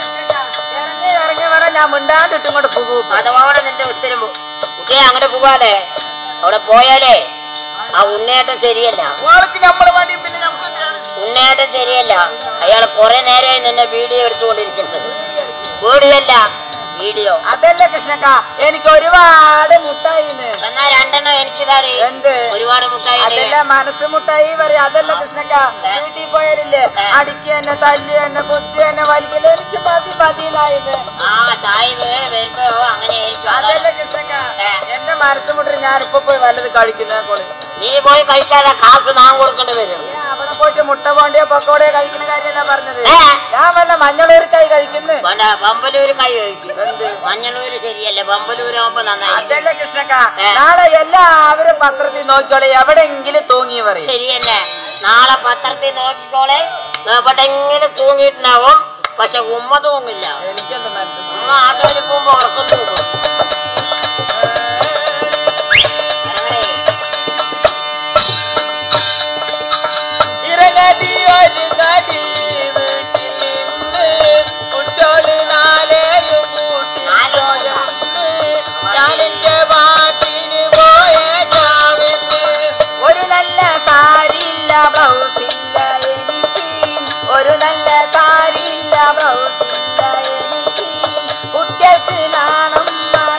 ഇറങ്ങി ഇറങ്ങി വരാൻ ഞാൻ മിണ്ടാണ്ടിട്ട് ഇങ്ങോട്ട് പോകും അതോടെ നിന്റെ ഉത്തരം കുട്ടിയെ അങ്ങോട്ട് പോകാതെ അവിടെ പോയാലേ ആ ഉണ്ണേട്ടം ശരിയല്ല ഓൾക്ക് നമ്മളെ വേണ്ടി പിന്നെ നമുക്ക് എന്തിനാണ് ഉണ്ണേട്ടം ശരിയല്ല അയാൾ കുറെ നേരമായി നിന്നെ വീഡിയോ എടുത്തുകൊണ്ടിരിക്കുന്നത് വീഡിയോല്ല വീഡിയോ അതല്ല കൃഷ്ണക്ക എനിക്ക് ഒരുപാട് മുട്ടായിന്ന് എന്നാ രണ്ടെണ്ണം എനിക്കിതാണ് എന്ത് ഒരുപാട് മുട്ടായി അതല്ല മനസ്സ് മുട്ടായി പറയാ അതല്ല കൃഷ്ണക്ക വീട്ടിൽ പോയാലില്ലേ അടിക്ക് തന്നെ തല്ലി തന്നെ കുത്തി തന്നെ വലിക്കല് എനിക്ക് മതി മതിന്നായത് ആ സാഹിബ് വരുമ്പോ അങ്ങനെ ആയിരിക്കും അതല്ല അതാണ്. കൃഷ്ണക്ക ഏ. എന്റെ മനസ്സ് മുട്ടിന് ഞാൻ ഇപ്പൊ പോയി വല്ലത് കഴിക്കുന്ന കോള് നീ പോയി കഴിക്കാതെ കാശ് നാം കൊടുക്കേണ്ടി വരും ഞാൻ അവിടെ പോയിട്ട് മുട്ട പോണ്ടിയോ പക്കോടയോ കഴിക്കുന്ന കാര്യമല്ല പറഞ്ഞത് ഏ. ഞാൻ വല്ല മഞ്ഞളൂർക്കായി കഴിക്കുന്നു വേണ്ട ബമ്പലൂര് കൈ കഴിക്കും എന്ത് മഞ്ഞളൂര് ശരിയല്ല ബമ്പലൂരാകുമ്പോ നന്നായി അതല്ല കൃഷ്ണക്ക ഏ. നാളെ എല്ലാവരും പത്രത്തിൽ നോക്കിയോളെ എവിടെയെങ്കിലും തൂങ്ങി പറയും ശരിയല്ലേ നാളെ പത്രത്തിൽ നോക്കിക്കോളെ എവിടെങ്കിലും തൂങ്ങിയിട്ടുണ്ടാവും പക്ഷെ ഉമ്മ തൂങ്ങില്ല എനിക്കെന്ത് മനസ്സിലായി ഉമ്മ ആട്ടോയിൽ പോകുമ്പോ ഉറക്കം തൂങ്ങും ഇറങ്ങണേ. ഇറങ്ങടി ഒരുങ്ങടി വീട്ടിൽ നിന്ന് കുട്ടോള് നാലേയും കൂട്ടി പോയെന്ന് ഞാൻ എന്റെ പാട്ടിന് പോയേക്കാമെന്ന് ഒരു നല്ല സാരിയില്ല ബ്ലൗസ് ഇല്ല എനിക്ക് ഒരു നല്ല സാരിയില്ല ബ്ലൗസ് ഇല്ല എനിക്ക് കുട്ടികൾക്ക് നാണം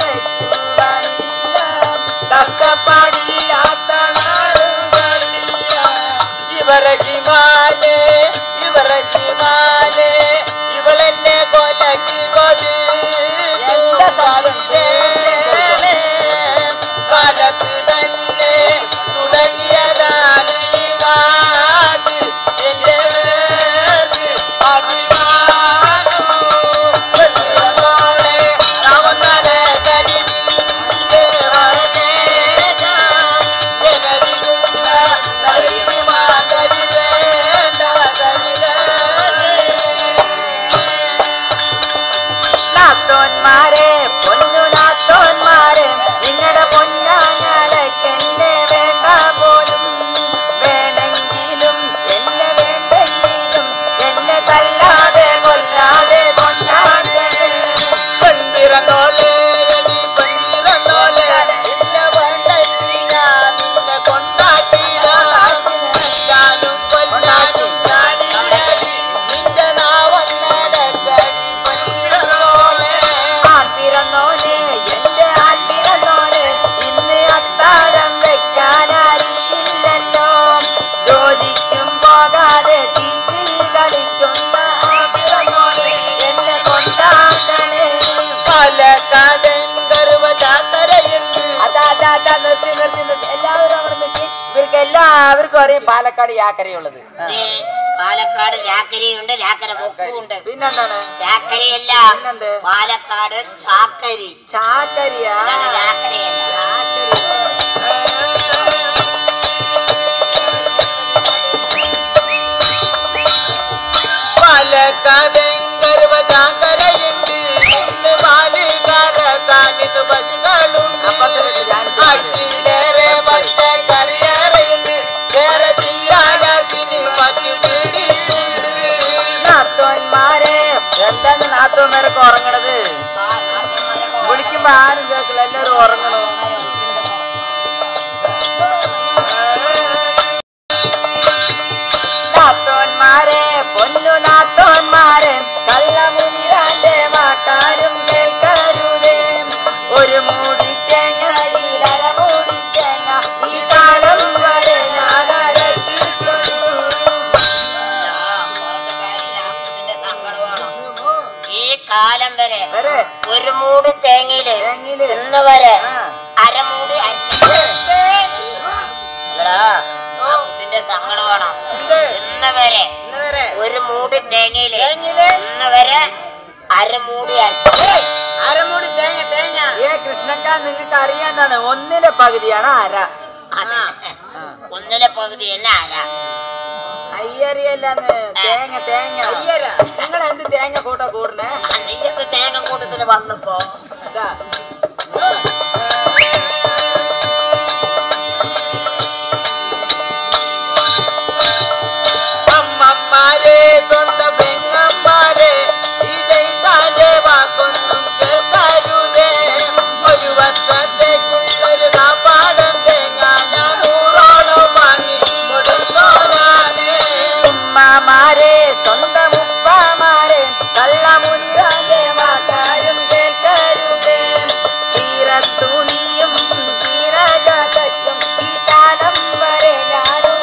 നിങ്ങൾക്ക് എല്ലാവർക്കും അറിയാം പാലക്കാട് യാക്കരയുള്ളത് ആ. ദേ, പാലക്കാട് രാക്കരയുണ്ട് രാക്കര മുക്കുണ്ട് പിന്നെന്താണ് രാക്കരയല്ല പിന്നെന്ത്? പാലക്കാട് ചാക്കരി ചാക്കരിയാ അതാണ് രാക്കരയല്ല പാലക്കാടെങ്കരുവ ചാക്കരയുണ്ട് ഇന്ന് പാല് കറക്കാനിന്ന് പശുക്കളുണ്ട് അപ്പുറത്തെ ജാൻസി ആഴ്ചയിലേറെ പച്ചക്കറിയേറെയുണ്ട് വേറെ ജില്ലാലത്തിന് മറ്റു പിടിയുണ്ട് നാത്തോന്മാരെ എന്താണ് നാത്തോന്മാരൊക്കെ ഉറങ്ങണത് ആ, നാട്ടിന്മാരൊക്കെ വിളിക്കുമ്പോ ആരും കേൾക്കില്ല എല്ലാരും ഉറങ്ങണു നാത്തോന്മാരെ പൊന്നു നാത്തോന്മാരെ കള്ളമുനിരാന്റെ വാക്കാരും കേൾക്കരുതേ ഒരു മൂടി തേങ്ങയിൽ അരമൂടി തേങ്ങ ഈ കാലം വരെ ഞാൻ അരച്ചിട്ടുള്ളൂ ഇതിന്റെ സങ്കടമാണ്. ഈ കാലം വരെ വരെ ഒരു മൂട് തേങ്ങയില് തേങ്ങയില് ഇന്ന് വരെ ആ അരമൂടി അരച്ചിട്ട് എടാ, ആ കുട്ടിന്റെ സങ്കടമാണ് ഇന്ന് വരെ ഒരു മൂടി തേങ്ങയില് ഇന്ന് വരെ അരമൂടി അരച്ചിട്ട് അരമുടി തേങ്ങ തേങ്ങ ഏ കൃഷ്ണക്ക നിങ്ങൾക്ക് അറിയാണ്ടാണ് ഒന്നിലെ പകുതിയാണ് അര അത് ആ. ഒന്നിലെ പകുതി തന്നെ അര അയ്യറിയല്ലാന്ന് തേങ്ങ തേങ്ങ അയ്യര. നിങ്ങൾ എന്ത് തേങ്ങ കൂട്ടാ കൂടണേ ആ നെയ്യത്ത് തേങ്ങ കൂട്ടത്തിന് വന്നപ്പോ ഇതാ. അമ്മമാരെ സ്വന്തം പെങ്ങന്മാരെ ഇതെയ്താന്റെ വാക്കൊന്നും കേൾക്കരുതേ ഒരു വർഷത്തേക്കുള്ളൊരു കാപ്പാടം തേങ്ങ ഞാൻ നൂറോളം വാങ്ങി കൊടുത്തോനാണ് ഉമ്മമാരെ സ്വന്തം ഉപ്പമാരെ കള്ളമുനിരാന്റെ വാക്കാരും കേൾക്കരുതേ തീരത്തുണിയും തീരജാതയ്ക്കും ഈ കാലം വരെ ഞാനും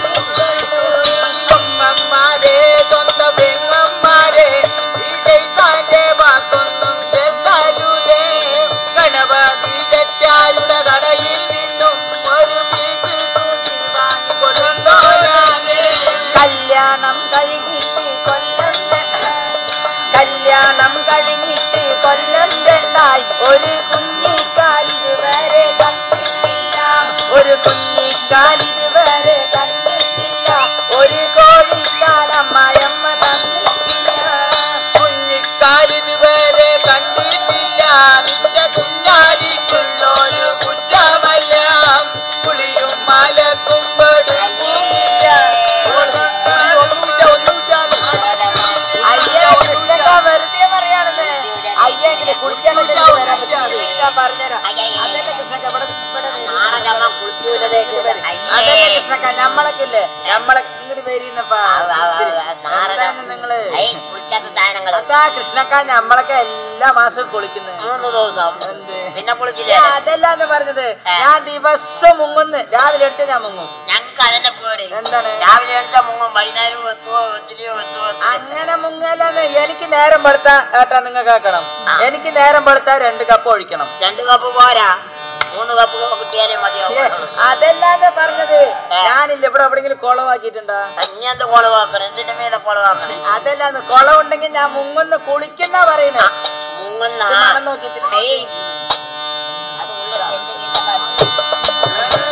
അമ്മമാരെ സ്വന്തം പെങ്ങന്മാരെ ഇതെയ്താന്റെ വാക്കൊന്നും കേൾക്കരുതേ ഗണപതി ചെട്ടിയാരുടെ കടയിൽ നിന്നും ഒരു പീസ് തുണി വാങ്ങി കൊടുത്തോനാണ് കല്യാണം കഴിഞ്ഞിട്ട് കൊല്ലം ര- കല്യാണം കഴിഞ്ഞിട്ട് കൊല്ലം രണ്ടായി ഒരു കുഞ്ഞിക്കാൽ ഇതുവരെ കണ്ടിട്ടില്ല ഒരു കുഞ്ഞിക്കാൽ ഇതുവരെ കണ്ടിട്ടില്ല ഒരു കോഴിക്കാൽ അമ്മായമ്മ തന്നിട്ടില്ല കുഞ്ഞിക്കാലിതുവരെ കണ്ടിട്ടില്ല നിന്റെ കുഞ്ഞാലിക്കുള്ളൊരു കുറ്റമല്ല പുളിയും മലക്കുമ്പടുമില്ല ഒന്നുമില്ല ഒന്നുമില്ല അയ്യ കൃഷ്ണക്ക വെറുതെ പറയാണെന്ന് അയ്യെങ്കിലും കുടിക്കാനല്ലേ വരാൻ പറ്റില്ല കൃഷ്ണ പറഞ്ഞുതരാം അതല്ലേ കൃഷ്ണക്ക ഇവിടെ ഇവിടെ വരൂ. നാരകമ്മ കുളിക്കൂലതേക്ക് അതല്ലേ കൃഷ്ണക്ക ഞമ്മളൊക്കെ ഇല്ലേ ഞമ്മളൊക്കെ ഇങ്ങോട്ട് വരുന്നപ്പാ എന്താണ് നിങ്ങള് കുളിക്കാത്ത സാധനങ്ങള് അതാ കൃഷ്ണക്ക ഞമ്മളൊക്കെ എല്ലാ മാസവും കുളിക്കുന്നത് മൂന്ന് ദിവസം എന്ത് പിന്നെ കുളിക്കില്ലേ അതല്ലാന്ന് പറഞ്ഞത് ഞാൻ ദിവസം മുങ്ങുന്ന് രാവിലെ അടിച്ച ഞാൻ മുങ്ങും ഞങ്ങൾക്ക് അതിനെ പേടി എന്താണ് രാവിലെ എണിച്ചാ മുങ്ങും വൈകുന്നേരം എത്തുവോ എത്തില്ലയോ എത്തുവോ എത്തില്ല. അങ്ങനെ മുങ്ങല്ലെന്ന് എനിക്ക് നേരം പെടുത്താ ഏട്ടാ നിങ്ങൾ കേൾക്കണം എനിക്ക് നേരം പെടുത്താ രണ്ട് കപ്പ് ഒഴിക്കണം രണ്ട് കപ്പ് പോരാ മൂന്ന് കപ്പ് കിട്ടിയാലേ മതിയോ ഏ, അതല്ലാന്ന് പറഞ്ഞത് ഞാനില്ല ഇവിടെ എവിടെങ്കിലും കുളവാക്കിയിട്ടുണ്ടാ ഇനി എന്ത് കുളവാക്കണം എന്തിന്റെ മീതെ കുളവാക്കണേ അതല്ലാന്ന് കുളമുണ്ടെങ്കിൽ ഞാൻ മുങ്ങുന്ന് കുളിക്കുന്ന പറയണേ മുങ്ങുന്ന ഇത് മണം നോക്കിയിട്ട് ഏയ്. അത് ഉള്ളിൽ എന്തെങ്കിലും കാട്ടി.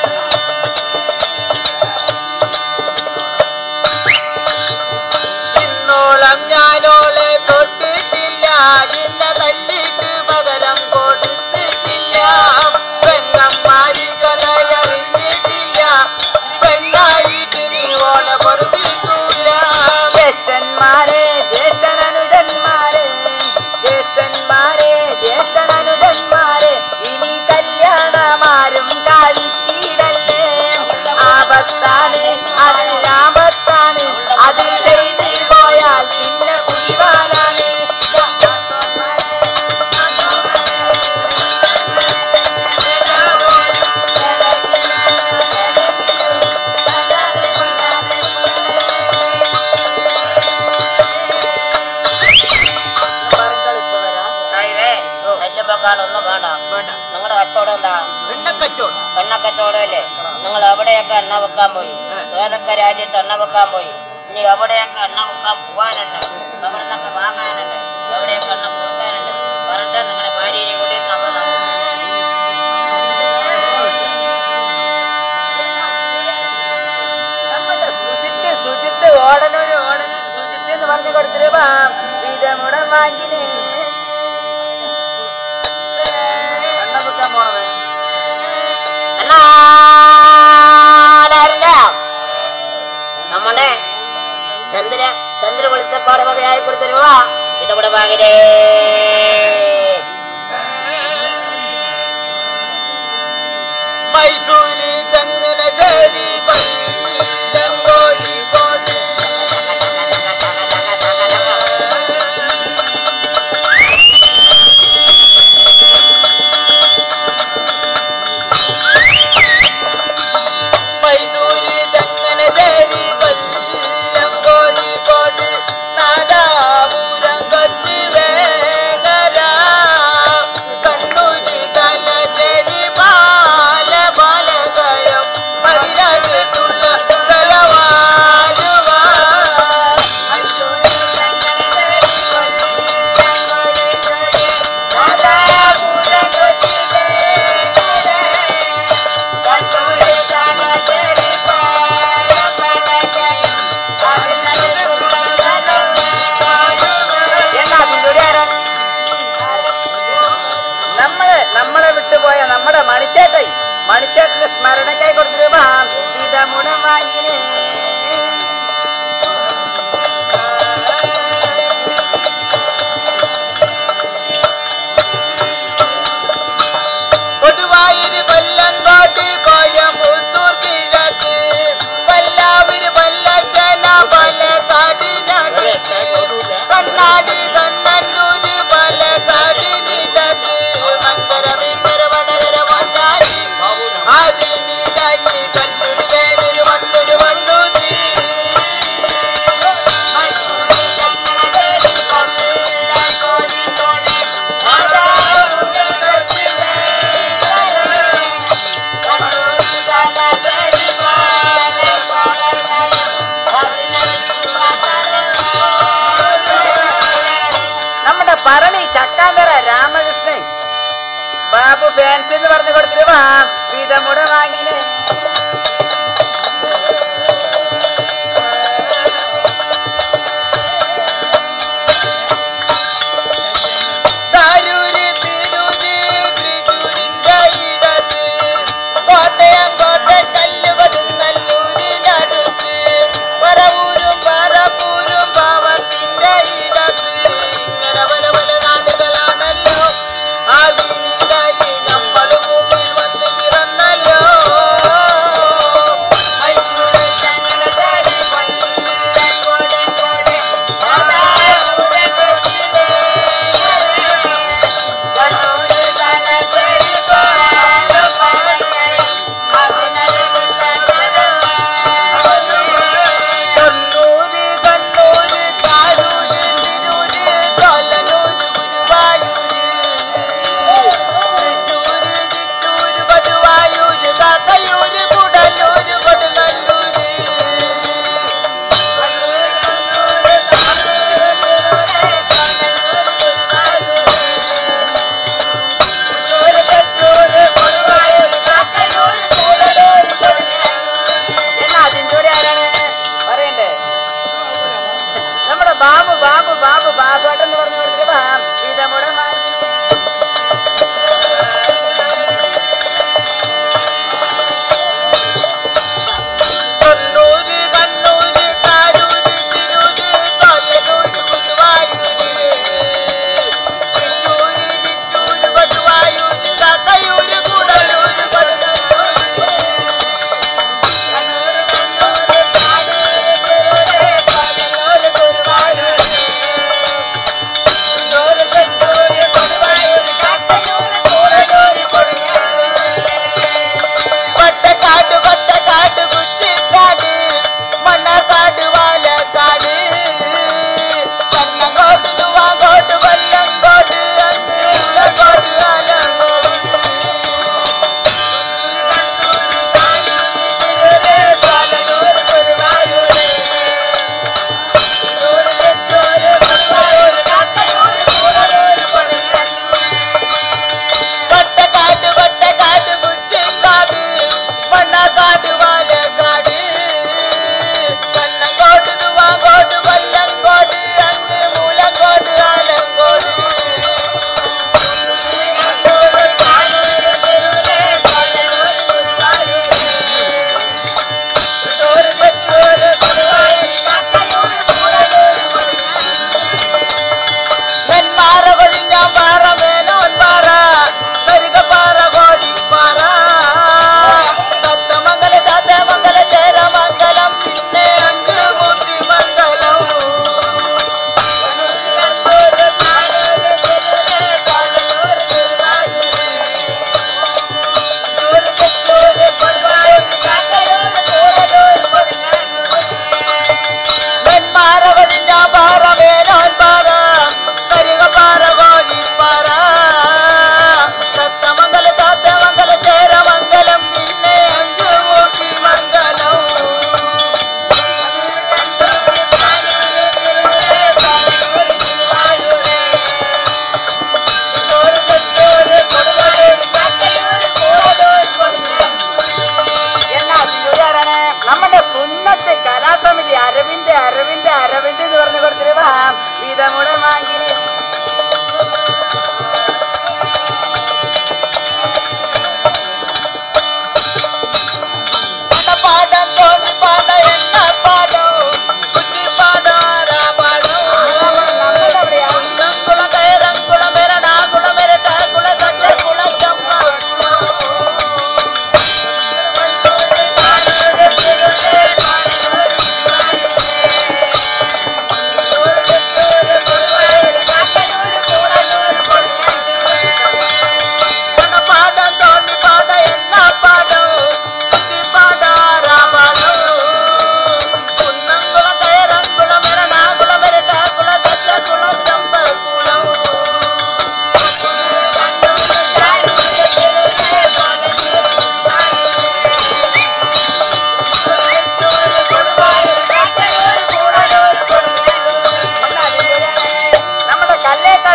ഇന്നോളം ഞാനോളെ തൊട്ടിട്ടില്ല എന്നെ തല്ലിട്ട് പകരം കൊടുത്തിട്ടില്ല പെങ്ങന്മാരി കഥയറിഞ്ഞിട്ടില്ല പെണ്ണായിട്ട് നീ ഓളെ പൊറുപ്പിക്കൂല ജ്യേഷ്ഠന്മാരെ ജ്യേഷ്ഠനനുജന്മാരെ ജ്യേഷ്ഠന്മാരെ ജ്യേഷ്ഠനനുജന്മാരെ ഇനി കല്യാണമാരും കാണിച്ചിടല്ലേ ആപത്താണ് അത് ആപത്താണ് അത് ചെയ്തു പോയാൽ പിന്നെ കുടിവാനാണ് പറഞ്ഞിപ്പോ വരാം സായിവേ, തെല്ലുമ്പക്കാലൊന്നും വേണ്ട വേണ്ട നിങ്ങളുടെ കച്ചവടം എന്താ പെണ്ണക്കച്ചോട് എണ്ണ കച്ചവടം അല്ലേ നിങ്ങൾ എവിടെയൊക്കെ എണ്ണ വെക്കാൻ പോയി ഏതൊക്കെ രാജ്യത്ത് എണ്ണ വെക്കാൻ പോയി ഇനി എവിടെയൊക്കെ എണ്ണ വെക്കാൻ പോകാനുണ്ട് എവിടെ നിന്നൊക്കെ വാങ്ങാനുണ്ട് എവിടെയൊക്കെ എണ്ണ കൊടുക്കാനുണ്ട് പറഞ്ഞിട്ട് നിങ്ങളുടെ ഭാര്യയെ കൂടി നമ്മൾ നമ്മുടെ സുജിത്ത് സുജിത്ത് ഓടനൂര് ഓടനൂര് സുജിത്ത് എന്ന് പറഞ്ഞു കൊടുത്തിട്ട് വാം വിധമുടം വാങ്ങിനേ എണ്ണ വെക്കാൻ പോണവൻ എന്നാലാരൻ്റെ നമ്മുടെ ചന്ദ്ര ചന്ദ്ര വെളിച്ചപ്പാട് വകയായി കൊടുത്തരുവ ഇതവിടെ വാങ്ങിരേ മൈസൂര് ചങ്ങനശ്ശേരി കൊല്ലം കോഴിക്കോട് മൈസൂര് ചങ്ങനശ്ശേരി കൊല്ലം കോഴിക്കോട് നാദാപുരം കൊച്ചി വേങ്ങര കണ്ണൂര് തലശ്ശേരി പാല പാലകയം മതിലടുത്തുള്ള തലവാലുവാ മൈസൂര് ചങ്ങനശ്ശേരി കൊല്ലം കോഴിക്കോട് നാദാപുരം കൊച്ചി വേങ്ങര എന്നാ അതിലൂടെ ആരാണ് നമ്മള് നമ്മളെ വിട്ടുപോയ നമ്മുടെ മണിച്ചേട്ടൻ മണിച്ചേട്ടന്റെ സ്മരണയ്ക്കായി കൊടുത്തിട്ട് വാം വിധമുടം വാങ്ങിനേ കൊടുവായൂര് കൊല്ലങ്കോട്ട് കോയമ്പത്തൂർ കിഴക്ക് പല്ലാവൂര് പല്ലച്ചന പാലക്കാടിനടുത്ത് കണ്ണാടി കണ്ണന്നൂര് പാലക്കാടിനിടത്ത് മങ്കര മീങ്കര വടകര വണ്ണാരി അതിനിടയിൽ കല്ലൂര് തേനൂര് വണ്ണൂര് വണ്ണൂര് നമ്മുടെ പറളി ചക്കാന്തറ രാമകൃഷ്ണൻ ബാബു ഫാൻസ് എന്ന് പറഞ്ഞു കൊടുത്തിട്ട് വാം വിധമുടം വാങ്ങിനേ താരൂര് തിരൂര് തൃശ്ശൂരിന്റെ ഇടത്ത് കോട്ടയം കോട്ടക്കല്ല് കൊടുങ്ങല്ലൂരിനടുത്ത് പറവൂരും പറപ്പൂരും പാവത്തിന്റെ ഇടത്ത് ഇങ്ങനെ പല പല നാടുകളാണല്ലോ അതിനിടയിൽ നമ്മൾ ഭൂമിയിൽ വന്ന് പിറന്നല്ലോ തൊണ്ണൂര് കണ്ണൂര് താരൂര് തിരൂര് കൊല്ലനൂര് ഗുരുവായൂര് തൃശ്ശൂര് ചിറ്റൂര് കൊടുവായൂര് കാക്കയൂര് കുടലൂര് കൊടുങ്ങല്ലൂര് എന്നാ അതിൻ്റെ കൂടെ ആരാണ് പറയണ്ടേ നമ്മുടെ ബാബു ബാബു ബാബു ബാബുവേട്ടൻ എന്ന് പറഞ്ഞു കൊടുത്തിട്ട് വാം വിധമുടം വാങ്ങിനേ തൊണ്ണൂര് കണ്ണൂര് താരൂര് തിരൂര് കൊല്ലനൂര് ഗുരുവായൂര് ചിറ്റൂര് ചിറ്റൂര് കൊടുവായൂര് കാക്കയൂര് കുടലൂര് കൊടുങ്ങല്ലൂര് എന്നാ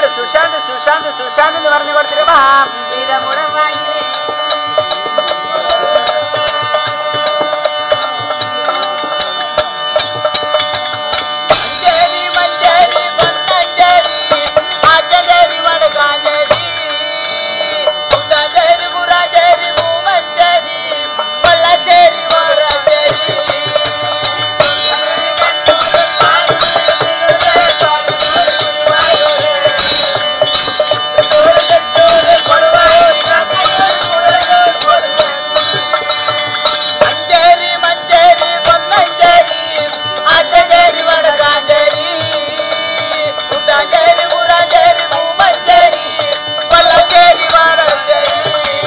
സുശാന്ത് സുശാന്ത് സുശാന്ത് എന്ന് പറഞ്ഞു കൊടുത്തിട്ട് വാ ഇതമുടം വാങ്ങിനെ മഞ്ചേരി മഞ്ചേരി കൊന്നഞ്ചേരി ആറ്റഞ്ചേരി വടക്കാഞ്ചേരി കുട്ടാഞ്ചേരി പുറാഞ്ചേരി മൂമഞ്ചേരി കൊള്ളച്ചേരി വാറഞ്ചേരി മഞ്ചേരി മഞ്ചേരി കൊന്നഞ്ചേരി ആറ്റഞ്ചേരി വടക്കാഞ്ചേരി കുട്ടാഞ്ചേരി പുറാഞ്ചേരി മൂമഞ്ചേരി കൊള്ളച്ചേരി വാറഞ്ചേരി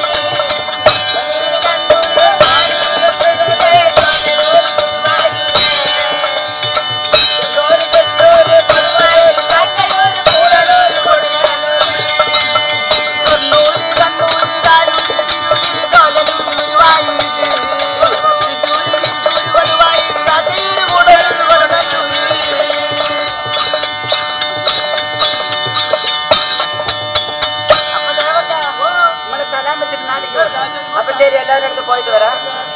കണ്ണൂര് കണ്ണൂര് കാരൂര് തിരൂര് തോലനൂര് ഗുരുവായൂര് തൃശ്ശൂര് ചിറ്റൂര് കൊടുവായൂര് കാക്കയൂര് കൂടലൂര് കൊടുങ്ങല്ലൂര് അപ്പൊ ദേവക്ക, നമ്മള് സലാം വെച്ചിട്ട് നാട്ടിൽ അപ്പൊ ശരി എല്ലാവരും അടുത്ത് പോയിട്ട് വരാം